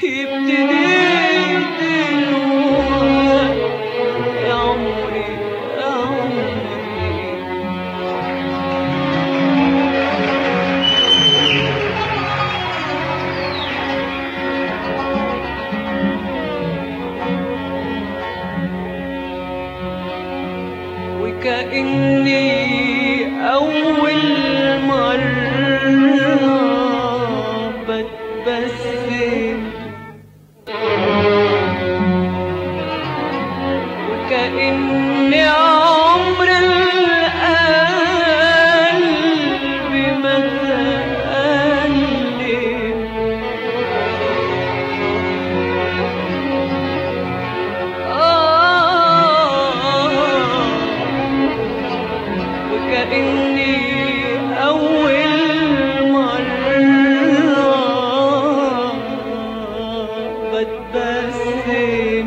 يبتدي دلوقتي يا عمري يا عمري وكأني أول مرة بتبسم وكأني عمر القلب ما تألم وكأني أول مرة بتبسم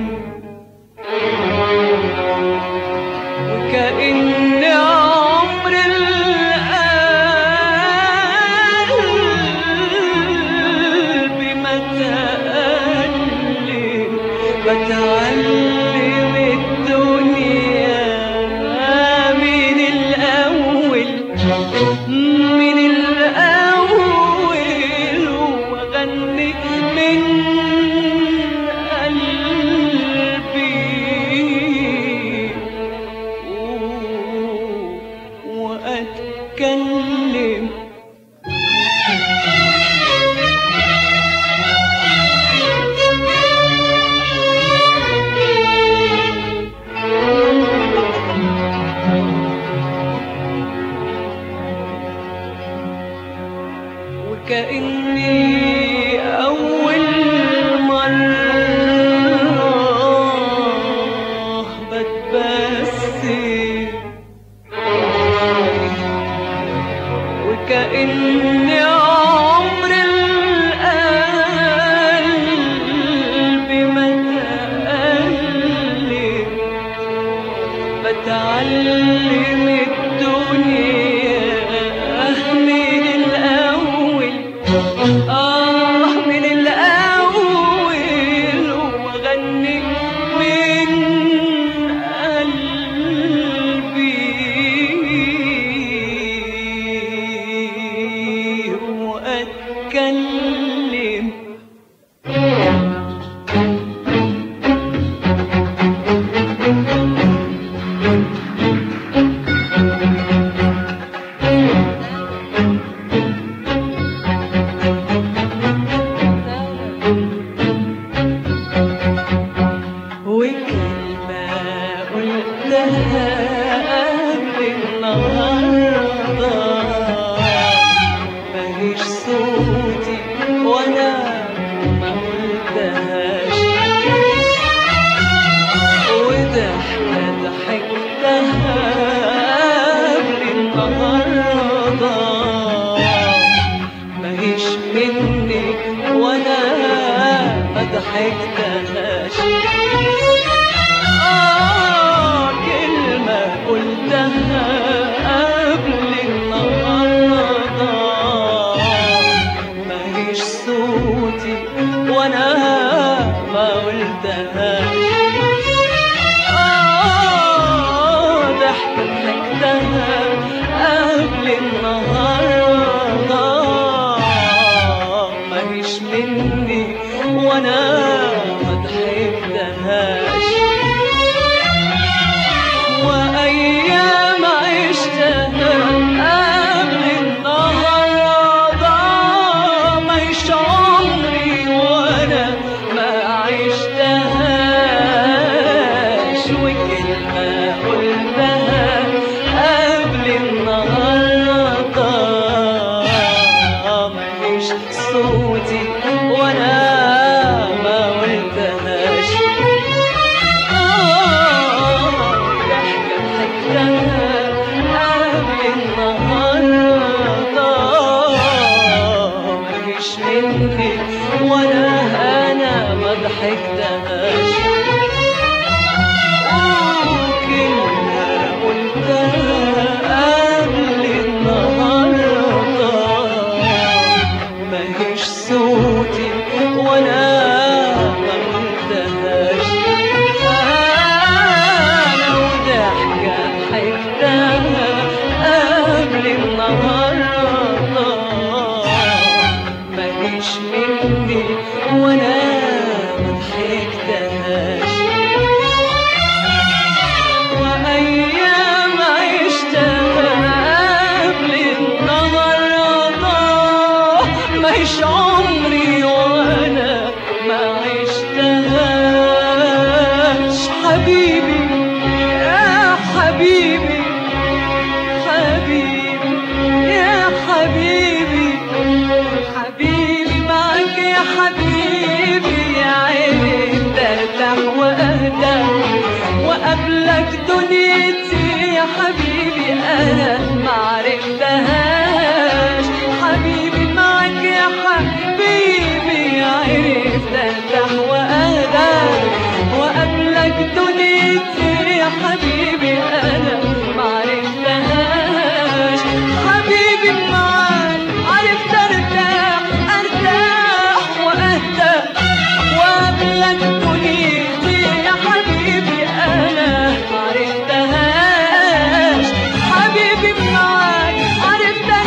وكأن عمر القلب ما تألم بتعلم الدنيا من الأول من الأول وأغني من قلبي وأتكلم وكأني أول مرة بتبسم وكأن عمر القلب ما تألم بتعلم الدنيا من الأول آه من الأول وأغني من قلبي وأتكلم وكلمة قلتها قبل النهاردة ماهيش صوتي وأنا ما قلتهاش وضحكة ضحكتها قبل النهاردة ماهيش مني وأنا ما ضحكتهاش آه كلمة قلتها قبل النهاردة ماهيش صوتي وأنا ما قلتهاش آه ضحكة ضحكتها قبل النهاردة ماهيش مني وأنا ما ضحكتهاش وأيام عشتها قبل النهاردة مش عمري وأنا ما عشتهاش وكلمة قلتها قبل النهاردة ماليش صوتي وأنا ما قلتهاش وانا انا ما ضحكتهاش وكلمة قلتها قبل النهاردة ماهيش صوتي وانا مني وانا ما ضحكتهاش وايام عشتها قبل النهار الله مش عمري وانا ما عشتهاش حبيبي يا حبيبي حبيبي يا حبيبي حبيبي معك يا حبيبي يا عيني ترتاح واهدى وقبلك دنيتي يا حبيبي انا ما عرفتهاش حبيبي معك يا حبيبي يا عيني ترتاح واهدى وقبلك دنيتي يا حبيبي انا ما عرفتهاش حبيبي معاك عرفت ارتاح ارتاح واهدى وقبلك دنيتي يا حبيبي انا ما عرفتهاش حبيبي معاك عرفت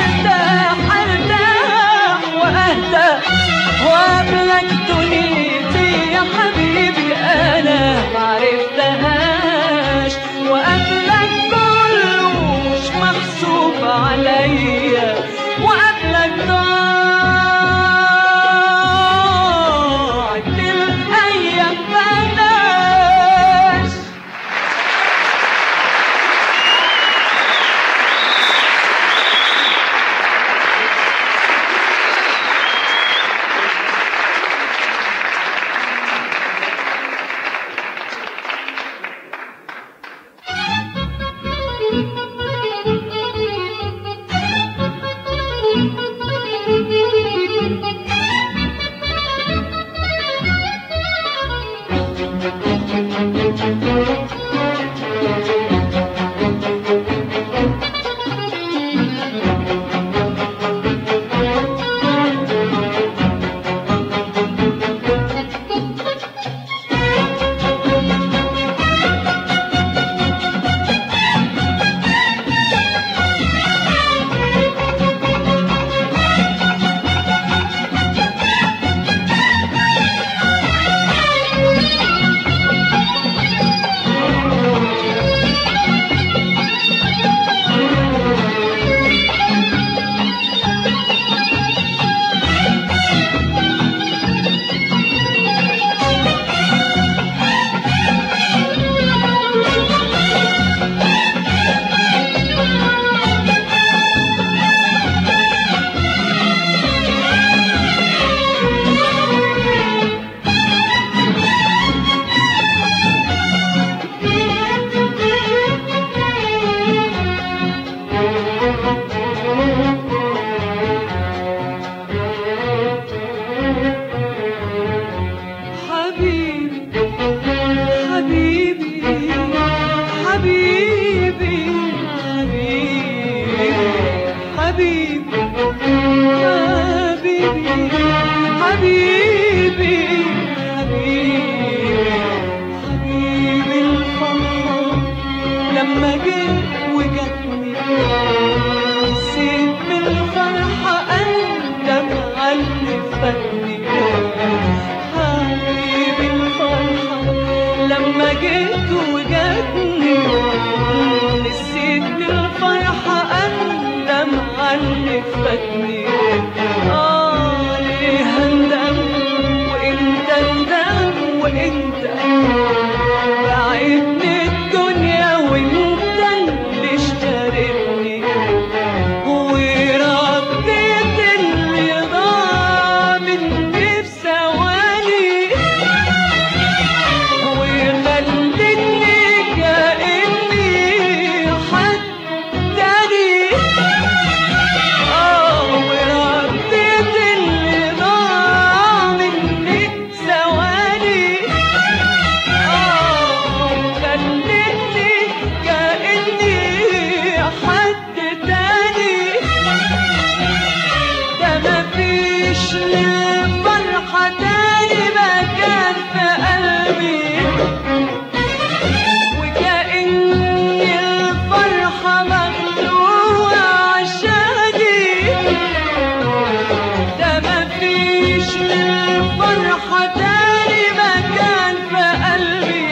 الفرحة تاني مكان في قلبي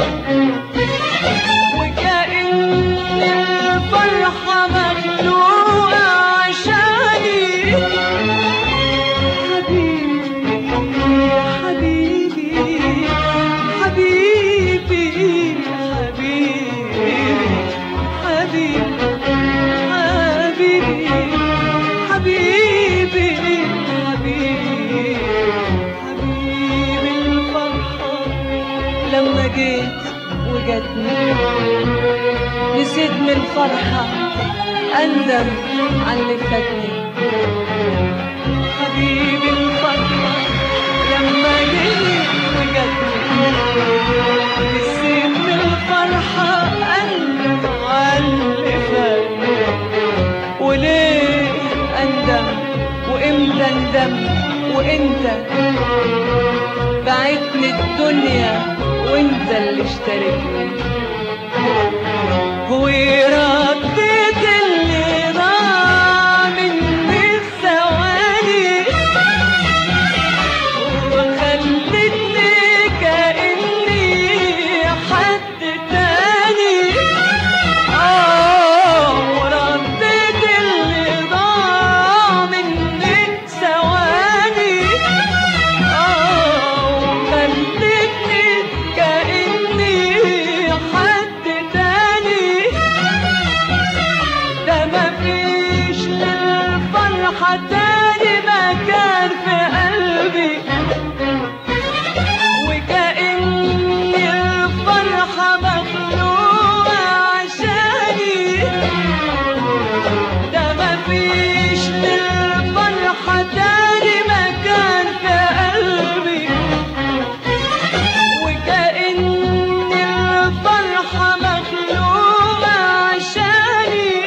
وكأن الفرحة مخلوقة عشاني حبيبي حبيبي حبيبي حبيبي حبيبي حبيبي حبيبي حبيبي حبيبي الفرحة لما جيت وجتني نسيت من الفرحة أندم على اللي فاتني حبيبي الفرحة لما جيت وجتني نسيت من الفرحة أندم على اللي فاتني وليه أندم وإمتى أندم وإنت بعتني الدنيا وإنت اللي اشتريتني ورديت اللي ضاع مني الثواني وخلتني كأني حد تاني آه ورديت اللي ضاع مني ثواني آه وخلتني كأني حد تاني ده مفيش للفرحة تاني مكان في قلبي وكأن الفرحة مخلوقة عشاني ده مفيش للفرحة تاني مكان في قلبي وكأن الفرحة مخلوقة عشاني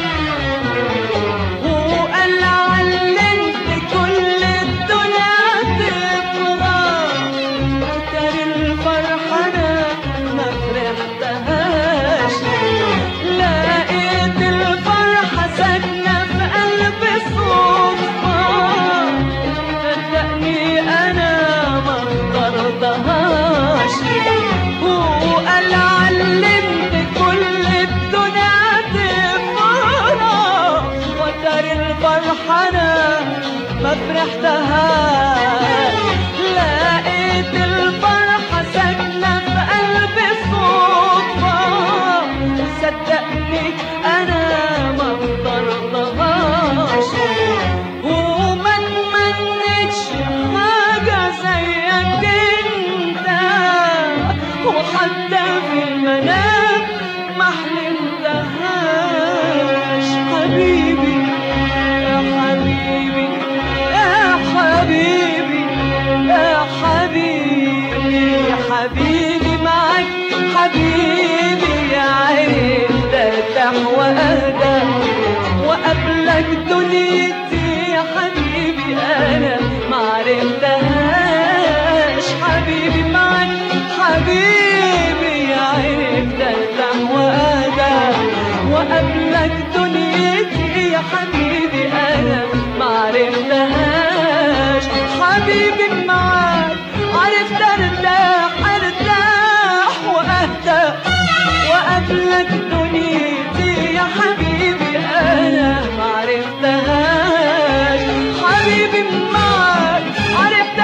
وقال علمت كل الدنيا تفرح ترى الفرحة أنا ما فرحتهاش لقيت الفرحة ساكنة في قلبي صدفة صدقني أنا ما اخترتهاش وقال علمت كل الدنيا تفرح وترى الفرحة أنا ما فرحتهاش لقيت الفرحة ساكنة في قلبي صدفة صدقني أنا ما اخترتهاش وما اتمنيتش حاجة زيك انت وحتى في المنام ما حلمتهاش حبيبي يا حبيبي يا حبيبي يا حبيبي يا حبيبي معاك حبيبي يا عرفت ارتاح واهدى وقبلك دنيتي يا حبيبي انا ما عرفتهاش حبيبي معاك حبيبي يا عرفت ارتاح واهدى وقبلك دنيتي يا حبيبي انا ما عرفتهاش حبيبي معاك عرفت ارتاح ارتاح واهدى وقبلك دنيتي يا حبيبي انا ما عرفتهاش حبيبي معاك عرفت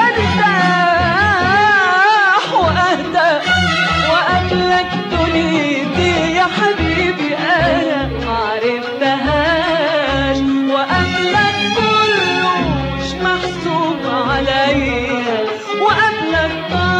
ارتاح واهدى وقبلك دنيتي يا حبيبي انا ما عرفتهاش وقبلك كله مش محسوب عليا وقبلك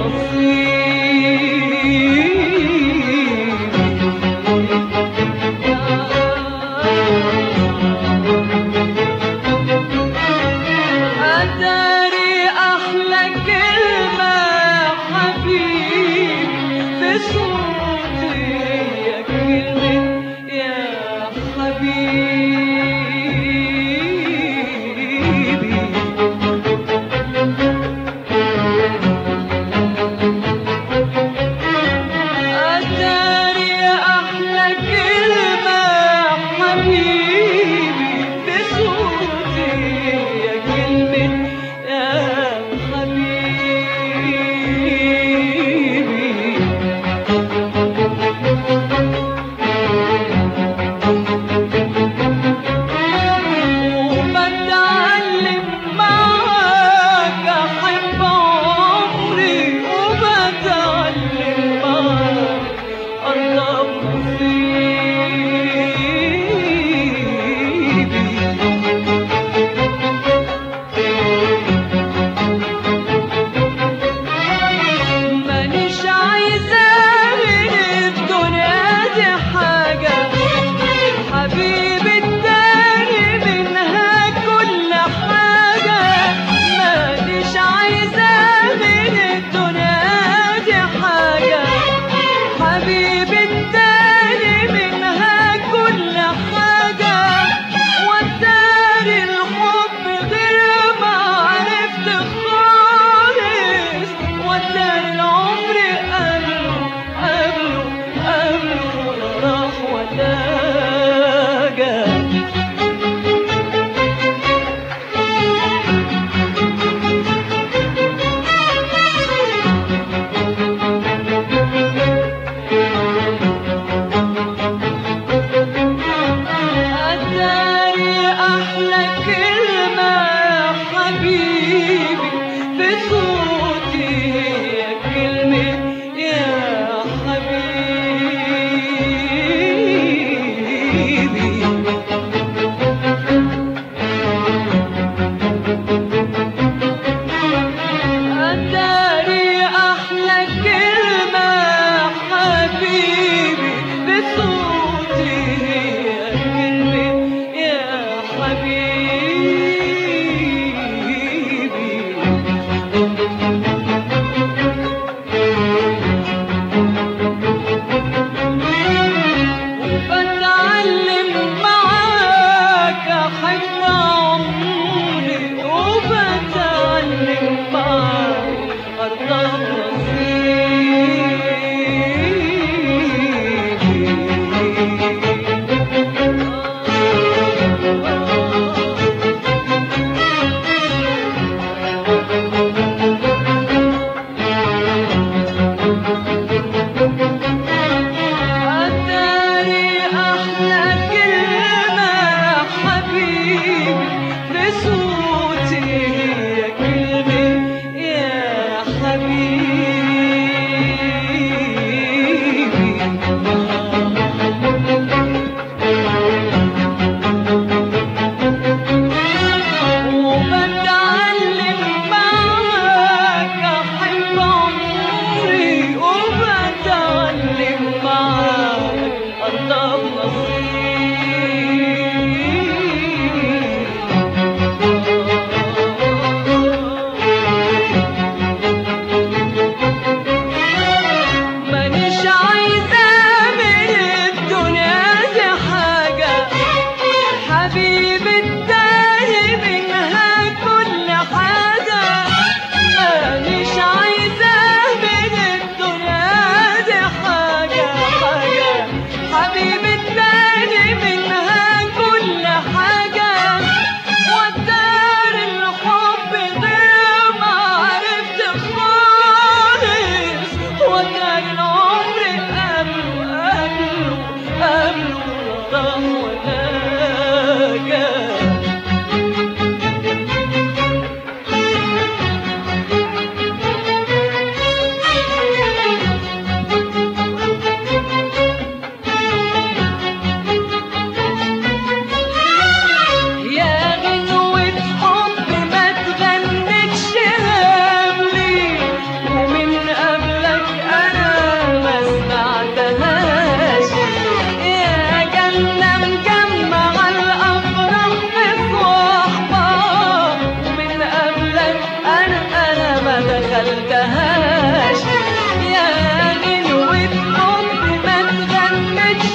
أداري أحلى كلمة حبيبي في صوتي يا كلمة يا حبيبي أداري أحلى كلمة حبيبي بصوتي يا كلمة يا حبيبي وبتعلم معاك أحب عمري وبتعلم معاك أرضى نصيبي مانيش عايزة من الدنيا دي حاجة حبيبي التاني منها كل حاجة مانيش عايزة من الدنيا دي حاجة حبيبي التاني منها كل حاجة والتاني الحب غير ما عرفت خالص والتاني العمر قبله قبله قبله ولا راح ولا جا أداري أحلى كلمة حبيبي بصوتي يا كلمة يا حبيبي أداري أحلى كلمة حبيبي بصوتي يا كلمة يا حبيبي وبتعلم معاك أحب عمري وبتعلم معاك أرضى نصيبي أداري أحلى كلمة حبيبي بصوتي يا كلمة يا حبيبي وبتعلم معاك أحب عمري وبتعلم معاك أرضى نصيبي دخلتهاش يا غنوة حب ما تغنتش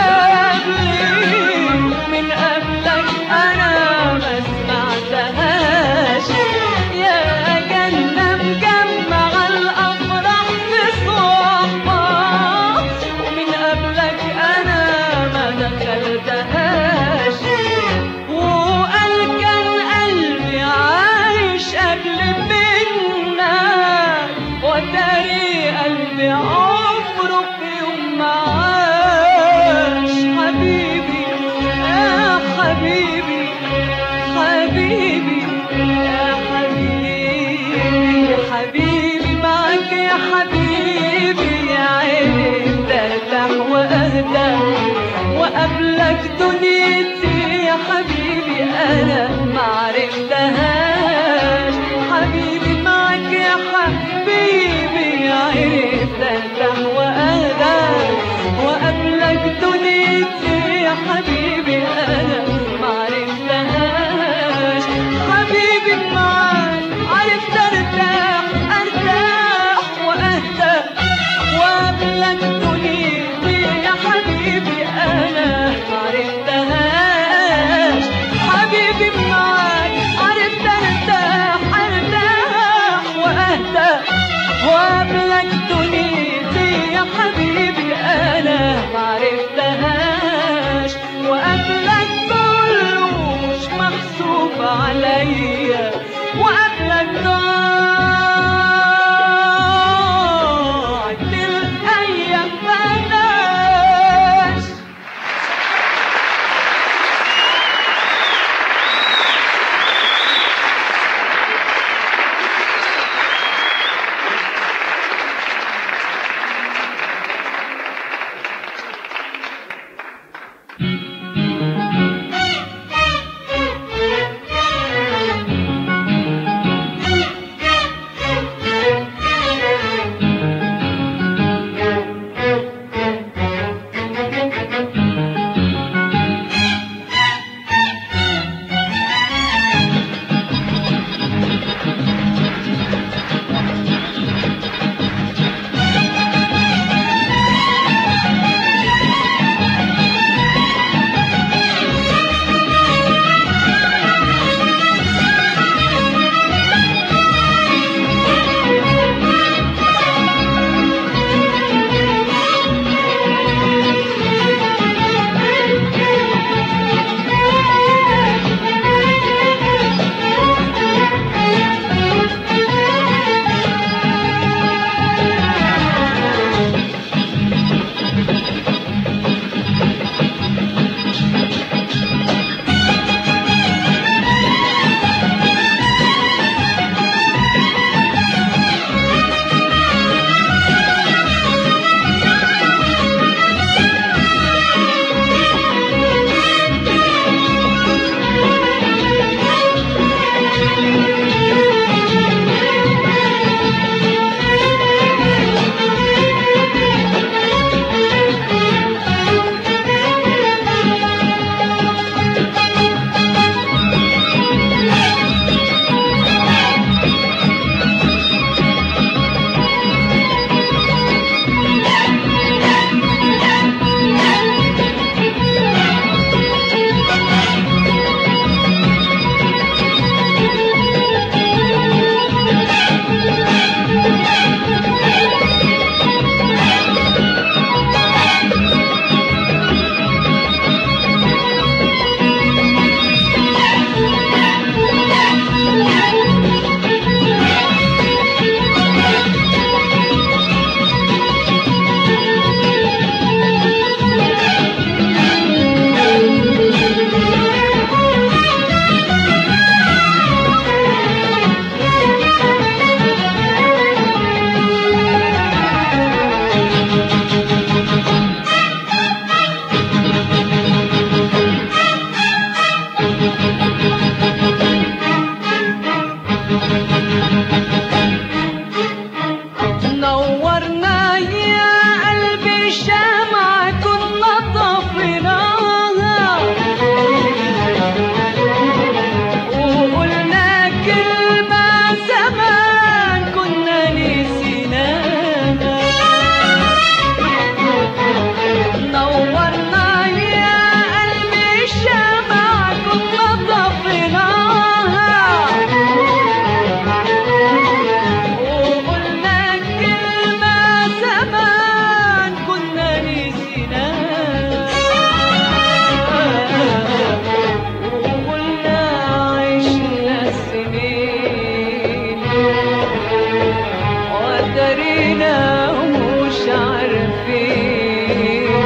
قبلي من قبلك أنا ما سمعتهاش يا جنة مجمع الأفراح في صحبة ومن قبلك أنا ما دخلتهاش وقال كان قلبي عايش قبل منك وتاري قلبي عمره في يوم ما عاش حبيبي يا حبيبي حبيبي يا حبيبي حبيبي معك يا حبيبي يا عيني ترتاح واهدى وقبلك دنيتي يا حبيبي انا ما عرفتهاش حبيبي معك يا حبيبي يا عيني ترتاح واهدى وقبلك دنيتي يا حبيبي انا ما عرفتهاش حبيبي معاك عرفت ارتاح ارتاح واهدى وقبلك دنيتي يا حبيبي انا ما عرفتهاش حبيبي معاك عرفت ارتاح ارتاح واهدى وقبلك دنيتي يا حبيبي انا ما عرفتهاش وقبلك كله مش محسوب عليا وقبلك ضاعت الايام بلاش اترينا ومش عارفين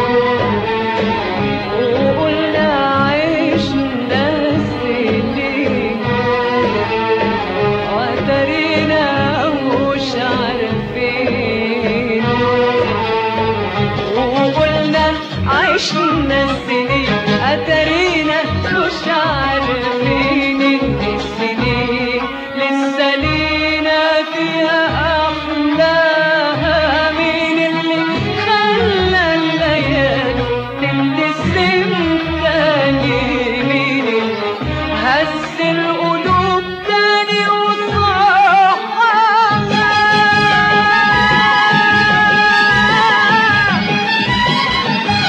وقلنا عشنا سنين واترينا ومش عارفين وقلنا عشنا سنين اترينا مش عارفين ان السنين لسه لينا فيها احلاها مين اللي خلى الليالي تبتسم تاني مين اللي هز القلوب تاني وصحها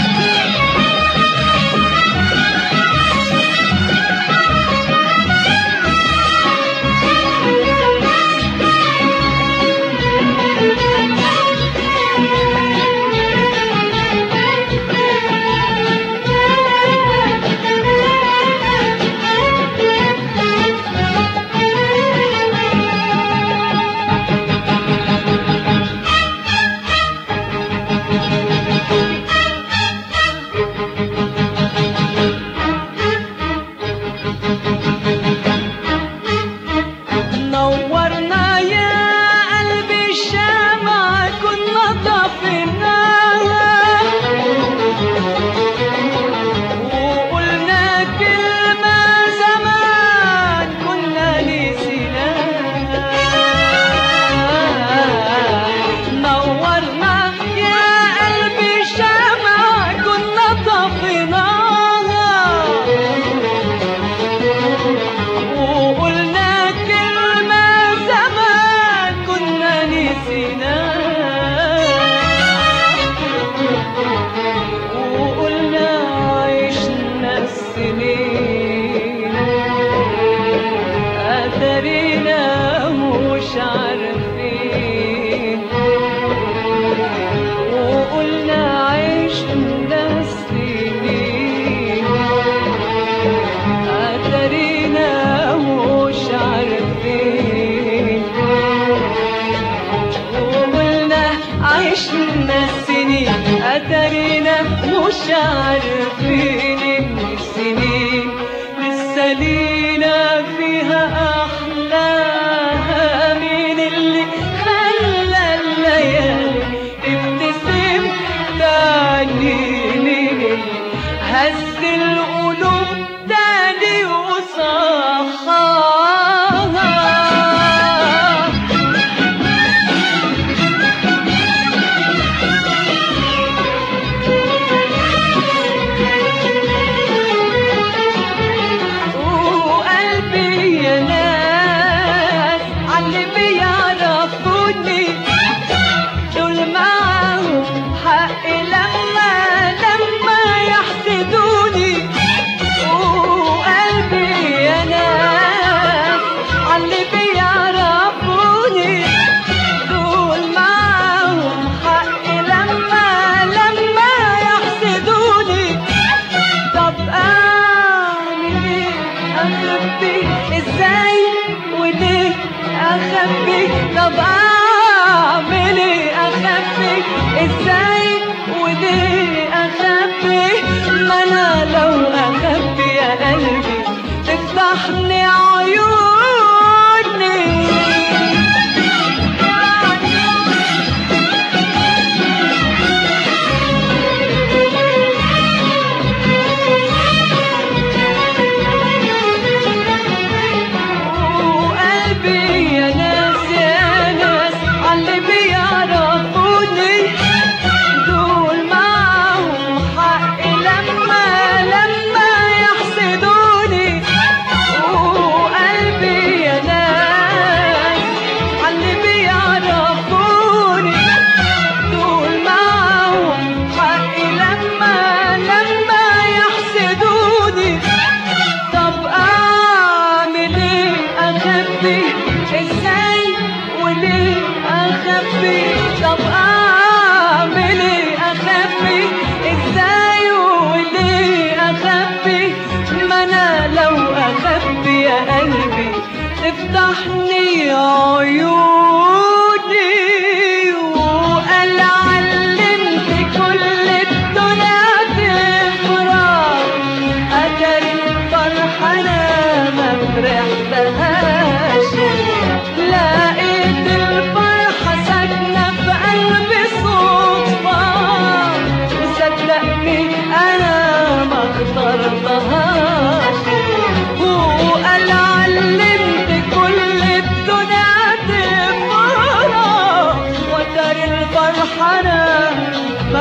نورنا يا قلبي الشمعة كنا طفيناها وقلنا كلمة زمان كنا نسيناها نورنا يا قلبي الشمعة كنا طفيناها وقلنا كلمة زمان كنا نسيناها وقلنا عشنا السنين أترينا مش عارفين وقلنا عشنا السنين أترينا مش عارفين وقلنا عشنا السنين أترينا مش عارفين إن السنين لسه لينا فيها أحلاها مين اللي خلى الليالي تبتسم تاني مين اللي هز القلوب تاني وصحاها وقلبي يا ناس عاللي بيعرفوني دول معاهم حق لما لما يحسدوني وقلبي يا ناس عاللي بيعرفوني دول معاهم حق لما لما يحسدوني طب اعمل ايه اخبي ازاي وليه اخبي طب اعمل ايه اخبي ازاي وليه اخبي ما انا لو اخبي يا قلبي تفتحني عيوني وقلبي يا ناس يا ناس عاللي بيعرفوني دول معاهم حق لما لما يحسدوني وقلبي يا ناس عاللي بيعرفوني دول معاهم حق لما لما يحسدوني طب اعمل ايه اخبي ازاي وليه اخبي طب اعمل ايه اخبي ازاي وليه اخبي ما انا لو اخبي يا قلبي تفتحني عيوني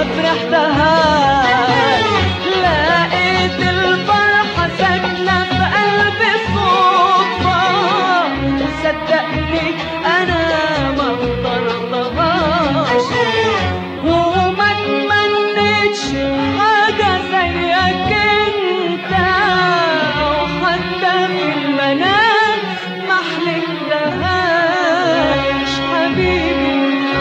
فرحتهاش لقيت الفرحة ساكنة في قلبي صدفة صدقني أنا ما اخترتهاش وما تمنيتش حاجة زيك انت وحتى في المنام ما حلمتهاش حبيبي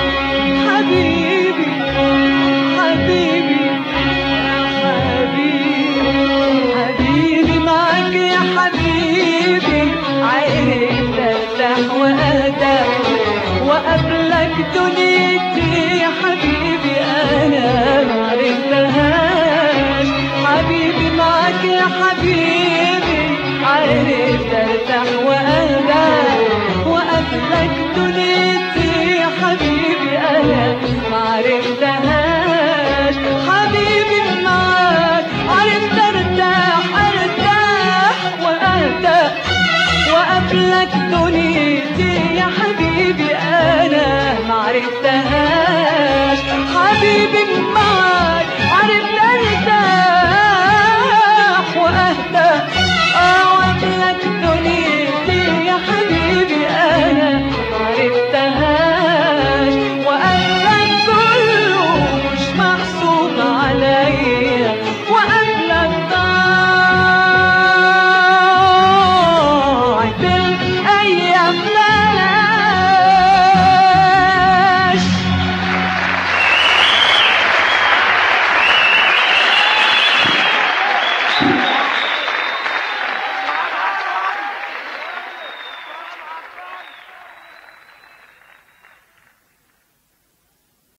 حبيبي حبيبي يا حبيبي حبيبي معاك يا حبيبي عيني ترتاح واهدى وقبلك دنيتي يا حبيبي انا معرفتهاش حبيبي معاك يا حبيبي عيني ترتاح واهدى وقبلك دنيتي يا حبيبي انا معرفتهاش حبيبي معاك عرفت ارتاح ارتاح واهدى وقبلك دنيتي يا حبيبي انا معرفتهاش حبيبي